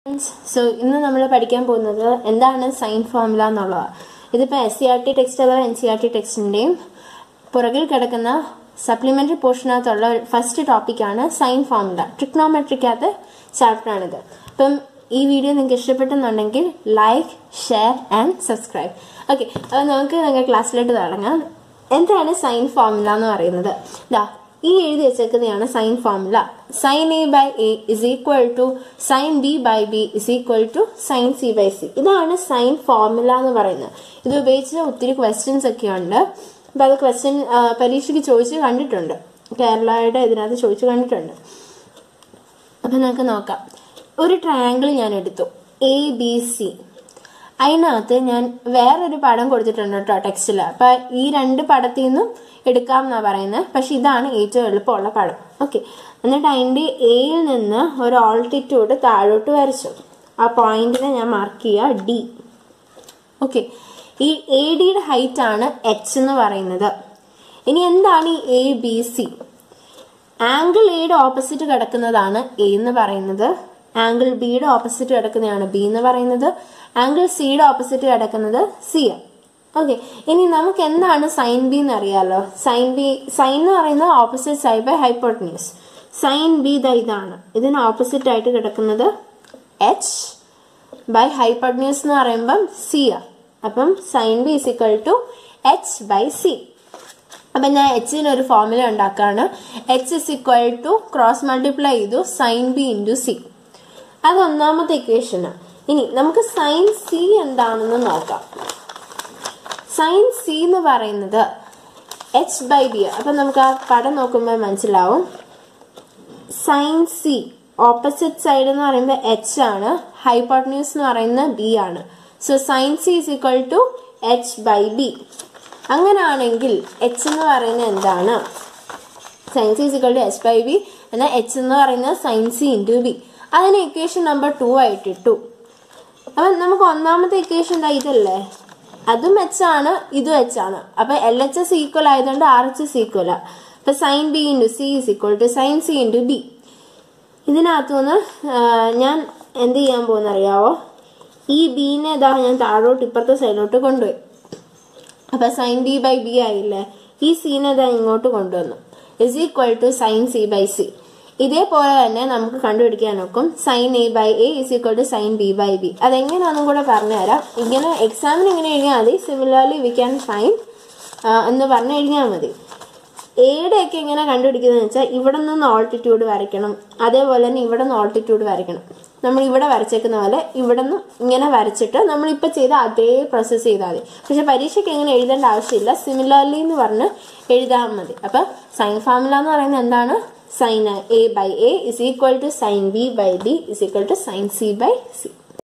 so ഇന്ന് നമ്മൾ പഠിക്കാൻ പോകുന്നത് എന്താണ് സൈൻ ഫോർമുല എന്നുള്ളതാണ് ഇതിപ്പോൾ S C R T text അഥവാ എൻ സി ആർ ടി ടെക്സ്റ്റിൻ്റെയും പുറകിൽ കിടക്കുന്ന സപ്ലിമെൻ്ററി പോർഷനകത്തുള്ള ഫസ്റ്റ് ടോപ്പിക്കാണ് സൈൻ ഫോർമുല ട്രിക്നോമെട്രിക്കകത്ത് ചാപ്റ്ററാണിത് അപ്പം ഈ വീഡിയോ നിങ്ങൾക്ക് ഇഷ്ടപ്പെട്ടെന്നുണ്ടെങ്കിൽ like share and subscribe okay അപ്പോൾ നമുക്ക് നിങ്ങൾ ക്ലാസ്സിലോട്ട് തുടങ്ങാം എന്താണ് സൈൻ ഫോർമുല എന്ന് പറയുന്നത് ഇതാ ഈ എഴുതി വെച്ചേക്കുന്നതാണ് sine formula sine A by A is equal to sine B by B is equal to sine C by C ഇതാണ് സൈൻ ഫോർമുല എന്ന് പറയുന്നത് ഇത് ഉപയോഗിച്ച് ഒത്തിരി ക്വസ്റ്റ്യൻസ് ഒക്കെ ഉണ്ട് അപ്പോൾ അത് ക്വസ്റ്റ്യൻ പരീക്ഷയ്ക്ക് ചോദിച്ച് കണ്ടിട്ടുണ്ട് കേരളയുടെ ഇതിനകത്ത് ചോദിച്ച് കണ്ടിട്ടുണ്ട് അപ്പം നമുക്ക് നോക്കാം ഒരു ട്രയാങ്കിൾ ഞാൻ എടുത്തു എ ബി സി അതിനകത്ത് ഞാൻ വേറൊരു പടം കൊടുത്തിട്ടുണ്ട് കേട്ടോ ടെക്സ്റ്റിൽ അപ്പം ഈ രണ്ട് പടത്തിൽ നിന്നും എടുക്കാം എന്നാണ് പറയുന്നത് പക്ഷെ ഇതാണ് ഏറ്റവും എളുപ്പമുള്ള പടം ഓക്കെ എന്നിട്ട് അതിൻ്റെ എയിൽ നിന്ന് ഒരു ഓൾട്ടിറ്റ്യൂഡ് താഴോട്ട് വരച്ചു ആ പോയിന്റിനെ ഞാൻ മാർക്ക് ചെയ്യുക ഡി ഓക്കെ ഈ എ ഡിയുടെ ഹൈറ്റ് ആണ് എച്ച് എന്ന് പറയുന്നത് ഇനി എന്താണ് ഈ എ ബി സി ആംഗിൾ എയുടെ ഓപ്പോസിറ്റ് കിടക്കുന്നതാണ് എ എന്ന് പറയുന്നത് ആംഗിൾ ബിയുടെ ഓപ്പോസിറ്റ് കിടക്കുന്നതാണ് ബി എന്ന് പറയുന്നത് ആംഗിൾ സിയുടെ ഓപ്പോസിറ്റ് കിടക്കുന്നത് സി ഓക്കെ ഇനി നമുക്ക് എന്താണ് സൈൻ ബി എന്ന് അറിയാലോ സൈൻ ബി സൈൻ എന്ന് പറയുന്നത് opposite side by hypotenuse sine B the ഇതാണ് ഇതിന് ഓപ്പോസിറ്റ് ആയിട്ട് കിടക്കുന്നത് എച്ച് ബൈ ഹൈപ്പോട്ടന്യൂസ് എന്ന് പറയുമ്പം സി ആ അപ്പം sine B is equal to H by C അപ്പം ഞാൻ എച്ചിന് ഒരു ഫോർമുല ഉണ്ടാക്കുകയാണ് H is equal to cross multiply ചെയ്തു സൈൻ ബി ഇൻറ്റു സി അത് ഒന്നാമത്തെ ഇക്വേഷനാണ് ഇനി നമുക്ക് സൈൻ സി എന്താണെന്ന് നോക്കാം സൈൻ സി എന്ന് പറയുന്നത് എച്ച് ബൈ ബി അപ്പം നമുക്ക് ആ പടം നോക്കുമ്പോൾ മനസ്സിലാവും സൈൻ സി ഓപ്പോസിറ്റ് സൈഡ് എന്ന് പറയുമ്പോൾ എച്ച് ആണ് ഹൈപ്പോട്ടന്യൂസ് എന്ന് പറയുന്നത് ബി ആണ് so sine C is equal to H by B അങ്ങനെയാണെങ്കിൽ എച്ച് എന്ന് പറയുന്നത് എന്താണ് sine C is equal to H by B എന്നാൽ എച്ച് എന്ന് പറയുന്നത് സൈൻ സി ഇൻറ്റു ബി അതിന് ഇക്വേഷൻ നമ്പർ ടു ആയിട്ട് ഇട്ടു അപ്പം നമുക്ക് ഒന്നാമത്തെ ഇക്വേഷൻ എന്താ ഇതല്ലേ അതും എച്ച് ആണ് ഇതും എച്ച് ആണ് അപ്പം എൽ എച്ച് എസ് ഈക്വൽ ആയതുകൊണ്ട് ആർ എച്ച് എസ് ഈക്വൽ അപ്പം sine B into C is equal to sine C into B ഇതിനകത്തുനിന്ന് ഞാൻ എന്ത് ചെയ്യാൻ പോകുന്ന അറിയാവോ ഈ ബീനെ ഇതാ ഞാൻ താഴോട്ട് ഇപ്പുറത്തെ സൈഡിലോട്ട് കൊണ്ടുപോയി അപ്പം സൈൻ ബി ബൈ ബി ആയില്ലേ ഈ സീനെ ഇതാ ഇങ്ങോട്ട് കൊണ്ടുവന്നു is equal to sine C by C ഇതേപോലെ തന്നെ നമുക്ക് കണ്ടുപിടിക്കാൻ നോക്കും sine A by A is equal to sine B by B അതെങ്ങനെയാണെന്നും കൂടെ പറഞ്ഞുതരാം ഇങ്ങനെ എക്സാമിന് ഇങ്ങനെ എഴുതിയാൽ മതി സിമിലർലി വി ക്യാൻ ഫൈൻ എന്ന് പറഞ്ഞു എഴുതിയാൽ മതി എയുടെ ഒക്കെ എങ്ങനെ കണ്ടുപിടിക്കുന്നത് വെച്ചാൽ ഇവിടെ നിന്ന് ഓൾട്ടിറ്റ്യൂഡ് വരയ്ക്കണം അതേപോലെ തന്നെ ഇവിടെ നിന്ന് ഓൾട്ടിറ്റ്യൂഡ് വരയ്ക്കണം നമ്മൾ ഇവിടെ വരച്ചേക്കുന്ന പോലെ ഇവിടെ നിന്ന് ഇങ്ങനെ വരച്ചിട്ട് നമ്മളിപ്പോൾ ചെയ്ത അതേ പ്രോസസ്സ് ചെയ്താൽ മതി പക്ഷെ പരീക്ഷയ്ക്ക് എങ്ങനെ എഴുതേണ്ട ആവശ്യമില്ല സിമിലർലി എന്ന് പറഞ്ഞ് എഴുതാൻ മതി അപ്പം സൈൻ ഫോർമുല എന്ന് പറയുന്നത് എന്താണ് sine A by A is equal to sine B by B is equal to sine C by C